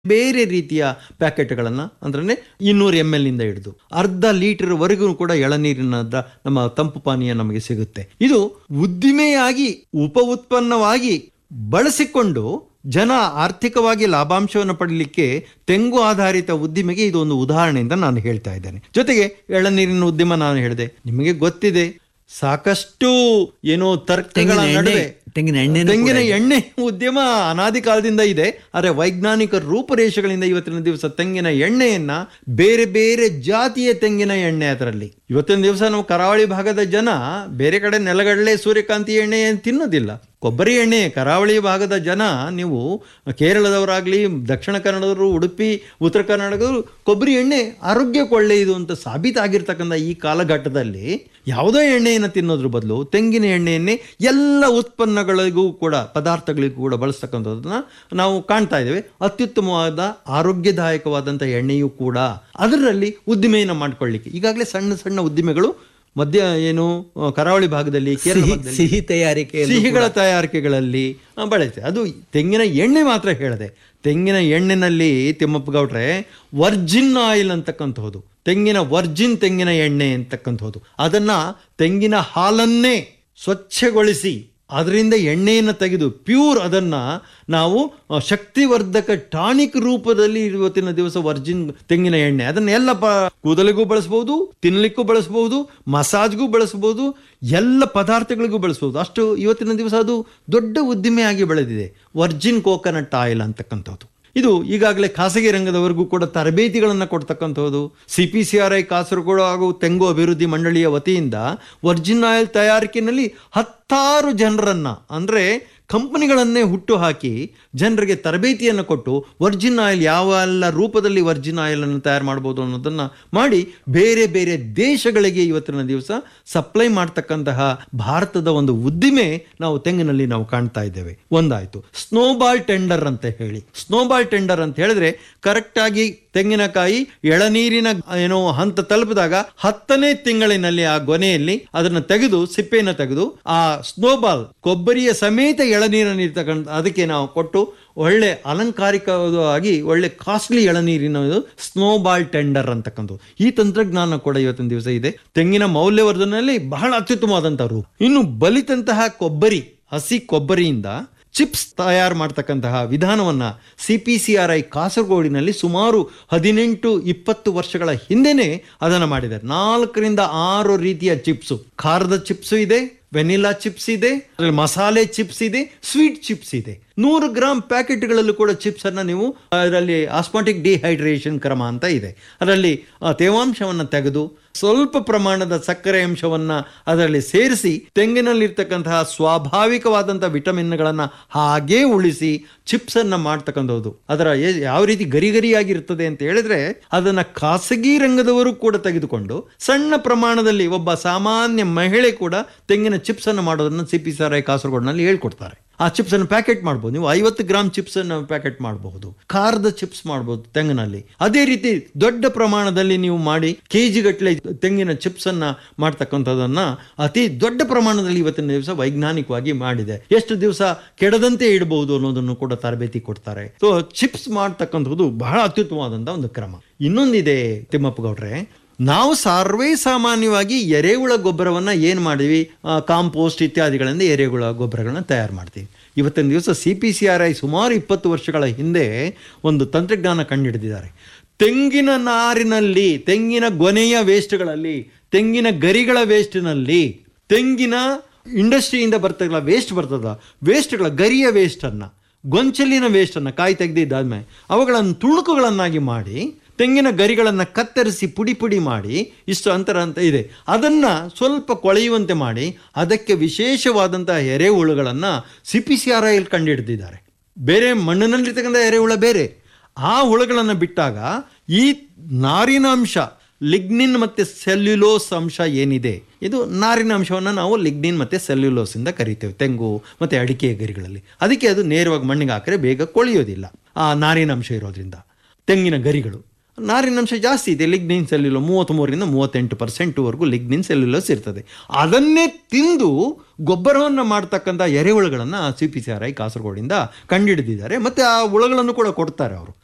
ಬೇರೆ ರೀತಿಯ ಪ್ಯಾಕೆಟ್ಗಳನ್ನು ಅಂದ್ರೆ ಇನ್ನೂರು ಎಮ್ ಎಲ್ ನಿಂದ ಹಿಡಿದು ಅರ್ಧ ಲೀಟರ್ ವರೆಗೂ ಕೂಡ ಎಳನೀರಿನ ದ- ನಮ್ಮ ತಂಪು ಪಾನೀಯ ನಮಗೆ ಸಿಗುತ್ತೆ ಇದು ಉದ್ದಿಮೆಯಾಗಿ ಉಪ ಉತ್ಪನ್ನವಾಗಿ ಬಳಸಿಕೊಂಡು ಜನ ಆರ್ಥಿಕವಾಗಿ ಲಾಭಾಂಶವನ್ನು ಪಡಲಿಕ್ಕೆ ತೆಂಗು ಆಧಾರಿತ ಉದ್ದಿಮೆಗೆ ಇದು ಒಂದು ಉದಾಹರಣೆಯಿಂದ ನಾನು ಹೇಳ್ತಾ ಇದ್ದೇನೆ ಜೊತೆಗೆ ಎಳನೀರಿನ ಉದ್ಯಮ ನಾನು ಹೇಳಿದೆ ನಿಮಗೆ ಗೊತ್ತಿದೆ ಸಾಕಷ್ಟು ಏನೋ ತರ್ಕಗಳ ತೆಂಗಿನ ಎಣ್ಣೆ- ನಡುವೆ ತೆಂಗಿನ ಎಣ್ಣೆನೂ ತೆಂಗಿನ ಎಣ್ಣೆ ಉದ್ಯಮ ಅನಾದಿ ಕಾಲದಿಂದ ಇದೆ ಆದರೆ ವೈಜ್ಞಾನಿಕ ರೂಪರೇಷೆಗಳಿಂದ ಇವತ್ತಿನ ದಿವಸ ತೆಂಗಿನ ಎಣ್ಣೆಯನ್ನ ಬೇರೆ ಬೇರೆ ಜಾತಿಯ ತೆಂಗಿನ ಎಣ್ಣೆ ಅದರಲ್ಲಿ ಇವತ್ತಿನ ದಿವಸ ನಾವು ಕರಾವಳಿ ಭಾಗದ ಜನ ಬೇರೆ ಕಡೆ ನೆಲಗಡಲೆ ಸೂರ್ಯಕಾಂತಿ ಎಣ್ಣೆ ಏನ್ ತಿನ್ನೋದಿಲ್ಲ ಕೊಬ್ಬರಿ ಎಣ್ಣೆ ಕರಾವಳಿ ಭಾಗದ ಜನ ನೀವು ಕೇರಳದವರಾಗ್ಲಿ ದಕ್ಷಿಣ ಕನ್ನಡದವರು ಉಡುಪಿ ಉತ್ತರ ಕನ್ನಡದವರು ಕೊಬ್ಬರಿ ಎಣ್ಣೆ ಆರೋಗ್ಯಕ್ಕೆ ಒಳ್ಳೆಯದು ಅಂತ ಸಾಬೀತಾಗಿರ್ತಕ್ಕಂಥ ಈ ಕಾಲಘಟ್ಟದಲ್ಲಿ ಯಾವುದೋ ಎಣ್ಣೆಯನ್ನು ತಿನ್ನೋದ್ರ ಬದಲು ತೆಂಗಿನ ಎಣ್ಣೆಯನ್ನೇ ಎಲ್ಲ ಉತ್ಪನ್ನಗಳಿಗೂ ಕೂಡ ಪದಾರ್ಥಗಳಿಗೂ ಕೂಡ ಬಳಸ್ತಕ್ಕಂಥದ್ದನ್ನ ನಾವು ಕಾಣ್ತಾ ಇದ್ದೇವೆ ಅತ್ಯುತ್ತಮವಾದ ಆರೋಗ್ಯದಾಯಕವಾದಂಥ ಎಣ್ಣೆಯೂ ಕೂಡ ಅದರಲ್ಲಿ ಉದ್ದಿಮೆಯನ್ನು ಮಾಡ್ಕೊಳ್ಳಿಕ್ಕೆ ಈಗಾಗಲೇ ಸಣ್ಣ ಸಣ್ಣ ಉದ್ದಿಮೆಗಳು ಮಧ್ಯ ಏನು ಆ, ಕರಾವಳಿ ಭಾಗದಲ್ಲಿ ಕೇರಳ ಸಿಹಿ ಭಾಗದಲ್ಲಿ ಸಿಹಿ ತಯಾರಿಕೆ ಸಿಹಿಗಳ ತಯಾರಿಕೆಗಳಲ್ಲಿ ಆ, ಬಳಸುತ್ತೆ ಅದು ತೆಂಗಿನ ಎಣ್ಣೆ ಮಾತ್ರ ಹೇಳಿದೆ ತೆಂಗಿನ ಎಣ್ಣೆನಲ್ಲಿ ತಿಮ್ಮಪ್ಪ ಗೌಡ್ರೆ ವರ್ಜಿನ್ ಆಯಿಲ್ ಅಂತಕ್ಕಂಥದ್ದು ತೆಂಗಿನ ವರ್ಜಿನ್ ತೆಂಗಿನ ಎಣ್ಣೆ ಅಂತಕ್ಕಂಥದ್ದು ಅದನ್ನ ತೆಂಗಿನ ಹಾಲನ್ನೇ ಸ್ವಚ್ಛಗೊಳಿಸಿ ಅದರಿಂದ ಎಣ್ಣೆಯನ್ನು ತೆಗೆದು ಪ್ಯೂರ್ ಅದನ್ನ ನಾವು ಆ, ಶಕ್ತಿವರ್ಧಕ ಟಾನಿಕ್ ರೂಪದಲ್ಲಿ ಇವತ್ತಿನ ದಿವಸ ವರ್ಜಿನ್ ತೆಂಗಿನ ಎಣ್ಣೆ ಅದನ್ನ ಎಲ್ಲ ಪ ಕೂದಲಿಗೂ ಬಳಸಬಹುದು ತಿನ್ನಲಿಕ್ಕೂ ಬಳಸಬಹುದು ಮಸಾಜ್ಗೂ ಬಳಸಬಹುದು ಎಲ್ಲ ಪದಾರ್ಥಗಳಿಗೂ ಬಳಸಬಹುದು ಅಷ್ಟು ಇವತ್ತಿನ ದಿವಸ ಅದು ದೊಡ್ಡ ಉದ್ದಿಮೆಯಾಗಿ ಬೆಳೆದಿದೆ ವರ್ಜಿನ್ ಕೋಕೋನಟ್ ಆಯಿಲ್ ಅಂತಕ್ಕಂಥದ್ದು ಇದು ಈಗಾಗಲೇ ಖಾಸಗಿ ರಂಗದವರೆಗೂ ಕೂಡ ತರಬೇತಿಗಳನ್ನು ಕೊಡ್ತಕ್ಕಂಥದ್ದು C P C R I Kasaragod ಹಾಗೂ ತೆಂಗು ಅಭಿವೃದ್ಧಿ ಮಂಡಳಿಯ ವತಿಯಿಂದ ವರ್ಜಿನ್ ಆಯಿಲ್ ತಯಾರಿಕೆಯಲ್ಲಿ ಹತ್ತಾರು ಜನರನ್ನ ಅಂದ್ರೆ ಕಂಪನಿಗಳನ್ನೇ ಹುಟ್ಟು ಹಾಕಿ ಜನರಿಗೆ ತರಬೇತಿಯನ್ನು ಕೊಟ್ಟು ವರ್ಜಿನ್ ಆಯಿಲ್ ಯಾವ ಎಲ್ಲ ರೂಪದಲ್ಲಿ ವರ್ಜಿನ್ ಆಯಿಲ್ ಅನ್ನು ತಯಾರು ಮಾಡ್ಬೋದು ಅನ್ನೋದನ್ನ ಮಾಡಿ ಬೇರೆ ಬೇರೆ ದೇಶಗಳಿಗೆ ಇವತ್ತಿನ ದಿವಸ ಸಪ್ಲೈ ಮಾಡ್ತಕ್ಕಂತಹ ಭಾರತದ ಒಂದು ಉದ್ದಿಮೆ ನಾವು ತೆಂಗಿನಲ್ಲಿ ನಾವು ಕಾಣ್ತಾ ಇದ್ದೇವೆ ಒಂದಾಯ್ತು ಸ್ನೋಬಾಲ್ ಟೆಂಡರ್ ಅಂತ ಹೇಳಿ ಸ್ನೋಬಾಲ್ ಟೆಂಡರ್ ಅಂತ ಹೇಳಿದ್ರೆ ಕರೆಕ್ಟ್ ಆಗಿ ತೆಂಗಿನಕಾಯಿ ಎಳನೀರಿನ ಏನೋ ಹಂತ ತಲುಪಿದಾಗ ಹತ್ತನೇ ತಿಂಗಳಿನಲ್ಲಿ ಆ ಗೊನೆಯಲ್ಲಿ ಅದನ್ನು ತೆಗೆದು ಸಿಪ್ಪೆಯನ್ನು ತೆಗೆದು ಆ ಸ್ನೋಬಾಲ್ ಕೊಬ್ಬರಿಯ ಸಮೇತ ಎಳನೀರನ್ನು ಇರ್ತಕ್ಕಂಥ ಅದಕ್ಕೆ ನಾವು ಕೊಟ್ಟು ಒಳ್ಳೆ ಅಲಂಕಾರಿಕವಾಗಿ ಒಳ್ಳೆ ಕಾಸ್ಟ್ಲಿ ಎಳನೀರಿನ ಸ್ನೋಬಾಲ್ ಟೆಂಡರ್ ಅಂತಕ್ಕಂಥದ್ದು ಈ ತಂತ್ರಜ್ಞಾನ ಕೂಡ ಇವತ್ತಿನ ದಿವಸ ಇದೆ ತೆಂಗಿನ ಮೌಲ್ಯವರ್ಧನೆಯಲ್ಲಿ ಬಹಳ ಅತ್ಯುತ್ತಮವಾದಂತಹ ಇನ್ನು ಬಲಿತಂತಹ ಕೊಬ್ಬರಿ ಹಸಿ ಕೊಬ್ಬರಿಯಿಂದ ಚಿಪ್ಸ್ ತಯಾರು ಮಾಡ್ತಕ್ಕಂತಹ ವಿಧಾನವನ್ನ C P C R I ಕಾಸರಗೋಡಿನಲ್ಲಿ ಸುಮಾರು ಹದಿನೆಂಟು ಇಪ್ಪತ್ತು ವರ್ಷಗಳ ಹಿಂದೆನೆ ಅದನ್ನು ಮಾಡಿದ್ದಾರೆ ನಾಲ್ಕರಿಂದ ಆರು ರೀತಿಯ ಚಿಪ್ಸು ಖಾರದ ಚಿಪ್ಸು ಇದೆ ವೆನಿಲಾ ಚಿಪ್ಸ್ ಇದೆ ಅದ್ರಲ್ಲಿ ಮಸಾಲೆ ಚಿಪ್ಸ್ ಇದೆ ಸ್ವೀಟ್ ಚಿಪ್ಸ್ ಇದೆ ನೂರು ಗ್ರಾಮ್ ಪ್ಯಾಕೆಟ್ಗಳಲ್ಲೂ ಕೂಡ ಚಿಪ್ಸ್ ಅನ್ನ ನೀವು ಅದರಲ್ಲಿ ಆಸ್ಮಾಟಿಕ್ ಡಿಹೈಡ್ರೇಷನ್ ಕ್ರಮ ಅಂತ ಇದೆ ಅದರಲ್ಲಿ ಆ ತೇವಾಂಶವನ್ನು ತೆಗೆದು ಸ್ವಲ್ಪ ಪ್ರಮಾಣದ ಸಕ್ಕರೆ ಅಂಶವನ್ನ ಅದರಲ್ಲಿ ಸೇರಿಸಿ ತೆಂಗಿನಲ್ಲಿರ್ತಕ್ಕಂತಹ ಸ್ವಾಭಾವಿಕವಾದಂತಹ ವಿಟಮಿನ್ಗಳನ್ನ ಹಾಗೇ ಉಳಿಸಿ ಚಿಪ್ಸ್ ಅನ್ನ ಮಾಡ್ತಕ್ಕಂಥದ್ದು ಅದರ ಎ- ಯಾವ ರೀತಿ ಗರಿ ಗರಿಯಾಗಿರ್ತದೆ ಅಂತ ಹೇಳಿದ್ರೆ ಅದನ್ನ ಖಾಸಗಿ ರಂಗದವರು ಕೂಡ ತೆಗೆದುಕೊಂಡು ಸಣ್ಣ ಪ್ರಮಾಣದಲ್ಲಿ ಒಬ್ಬ ಸಾಮಾನ್ಯ ಮಹಿಳೆ ಕೂಡ ತೆಂಗಿನ ಚಿಪ್ಸ್ ಅನ್ನು ಮಾಡೋದನ್ನ ಸಿ ಪಿ ಸಾರ್ ಐ ಕಾಸರಗೋಡಿನಲ್ಲಿ ಹೇಳ್ಕೊಡ್ತಾರೆ ಆ ಚಿಪ್ಸ್ ಅನ್ನು ಪ್ಯಾಕೆಟ್ ಮಾಡ್ಬೋದು ನೀವು ಐವತ್ತು ಗ್ರಾಮ್ ಚಿಪ್ಸ್ ಅನ್ನು ಪ್ಯಾಕೆಟ್ ಮಾಡಬಹುದು ಖಾರದ ಚಿಪ್ಸ್ ಮಾಡಬಹುದು ತೆಂಗಿನಲ್ಲಿ ಅದೇ ರೀತಿ ದೊಡ್ಡ ಪ್ರಮಾಣದಲ್ಲಿ ನೀವು ಮಾಡಿ ಕೆಜಿ ಗಟ್ಟಲೆ ತೆಂಗಿನ ಚಿಪ್ಸ್ ಅನ್ನ ಮಾಡ್ತಕ್ಕಂಥದ್ದನ್ನ ಅತಿ ದೊಡ್ಡ ಪ್ರಮಾಣದಲ್ಲಿ ಇವತ್ತಿನ ದಿವಸ ವೈಜ್ಞಾನಿಕವಾಗಿ ಮಾಡಿದೆ ಎಷ್ಟು ದಿವಸ ಕೆಡದಂತೆ ಇಡಬಹುದು ಅನ್ನೋದನ್ನು ಕೂಡ ತರಬೇತಿ ಕೊಡ್ತಾರೆ ಸೊ ಚಿಪ್ಸ್ ಮಾಡ್ತಕ್ಕಂಥದ್ದು ಬಹಳ ಅತ್ಯುತ್ತಮವಾದಂತಹ ಒಂದು ಕ್ರಮ ಇನ್ನೊಂದಿದೆ ತಿಮ್ಮಪ್ಪ ಗೌಡ್ರೆ ನಾವು ಸರ್ವೇ ಸಾಮಾನ್ಯವಾಗಿ ಎರೆಹುಳ ಗೊಬ್ಬರವನ್ನ ಏನ್ ಮಾಡಿವಿ ಆ, ಕಾಂಪೋಸ್ಟ್ ಇತ್ಯಾದಿಗಳಿಂದ ಎರೆಹುಳ ಗೊಬ್ಬರಗಳನ್ನ ತಯಾರು ಮಾಡ್ತೀವಿ ಇವತ್ತಿನ ದಿವಸ C P C R I ಸುಮಾರು ಇಪ್ಪತ್ತು ವರ್ಷಗಳ ಹಿಂದೆ ಒಂದು ತಂತ್ರಜ್ಞಾನ ಕಂಡುಹಿಡಿದಿದ್ದಾರೆ ತೆಂಗಿನ ನಾರಿನಲ್ಲಿ ತೆಂಗಿನ ಗೊನೆಯ ವೇಸ್ಟ್ಗಳಲ್ಲಿ ತೆಂಗಿನ ಗರಿಗಳ ವೇಸ್ಟ್ನಲ್ಲಿ ತೆಂಗಿನ ಇಂಡಸ್ಟ್ರಿಯಿಂದ ಬರ್ತಕ್ಕಲ್ಲ ವೇಸ್ಟ್ ಬರ್ತದ ವೇಸ್ಟ್ಗಳ ಗರಿಯ ವೇಸ್ಟನ್ನು ಗೊಂಚಲಿನ ವೇಸ್ಟನ್ನು ಕಾಯಿ ತೆಗೆದಿದ್ದಾದ್ಮೇಲೆ ಅವುಗಳನ್ನು ತುಣುಕುಗಳನ್ನಾಗಿ ಮಾಡಿ ತೆಂಗಿನ ಗರಿಗಳನ್ನು ಕತ್ತರಿಸಿ ಪುಡಿ ಪುಡಿ ಮಾಡಿ ಇಷ್ಟು ಅಂತರ ಅಂತ ಇದೆ ಅದನ್ನ ಸ್ವಲ್ಪ ಕೊಳೆಯುವಂತೆ ಮಾಡಿ ಅದಕ್ಕೆ ವಿಶೇಷವಾದಂತಹ ಎರೆಹುಳುಗಳನ್ನು ಸಿ ಪಿ ಸಿ ಆರ್ ಐಲ್ ಕಂಡುಹಿಡಿದಿದ್ದಾರೆ ಬೇರೆ ಮಣ್ಣಿನಲ್ಲಿರ್ತಕ್ಕಂಥ ಎರೆಹುಳ ಬೇರೆ ಆ ಹುಳುಗಳನ್ನು ಬಿಟ್ಟಾಗ ಈ ನಾರಿನ ಅಂಶ ಲಿಗ್ನಿನ್ ಮತ್ತೆ ಸೆಲ್ಯುಲೋಸ್ ಅಂಶ ಏನಿದೆ ಇದು ನಾರಿನ ಅಂಶವನ್ನು ನಾವು ಲಿಗ್ನಿನ್ ಮತ್ತೆ ಸೆಲ್ಯುಲೋಸ್ ಇಂದ ಕರಿತೇವೆ ತೆಂಗು ಮತ್ತೆ ಅಡಿಕೆ ಗರಿಗಳಲ್ಲಿ ಅದಕ್ಕೆ ಅದು ನೇರವಾಗಿ ಮಣ್ಣಿಗೆ ಹಾಕಿದ್ರೆ ಬೇಗ ಕೊಳೆಯೋದಿಲ್ಲ ಆ ನಾರಿನ ಅಂಶ ಇರೋದ್ರಿಂದ ತೆಂಗಿನ ಗರಿಗಳು ನಾರಿನಂಶ ಜಾಸ್ತಿ ಇದೆ ಲಿಗ್ನಿನ್ ಸೆಲ್ಯುಲೋ ಮೂವತ್ತ್ಮೂರರಿಂದ ಮೂವತ್ತೆಂಟು ಪರ್ಸೆಂಟ್ವರೆಗೂ ಲಿಗ್ನಿನ್ ಸೆಲ್ಯುಲೋಸ್ ಇರ್ತದೆ ಅದನ್ನೇ ತಿಂದು ಗೊಬ್ಬರವನ್ನು ಮಾಡ್ತಕ್ಕಂಥ ಎರೆಹುಳುಗಳನ್ನು C P C R I ಕಾಸರಗೋಡಿಂದ ಕಂಡುಹಿಡಿದಿದ್ದಾರೆ ಮತ್ತು ಆ ಹುಳುಗಳನ್ನು ಕೂಡ ಕೊಡ್ತಾರೆ ಅವರು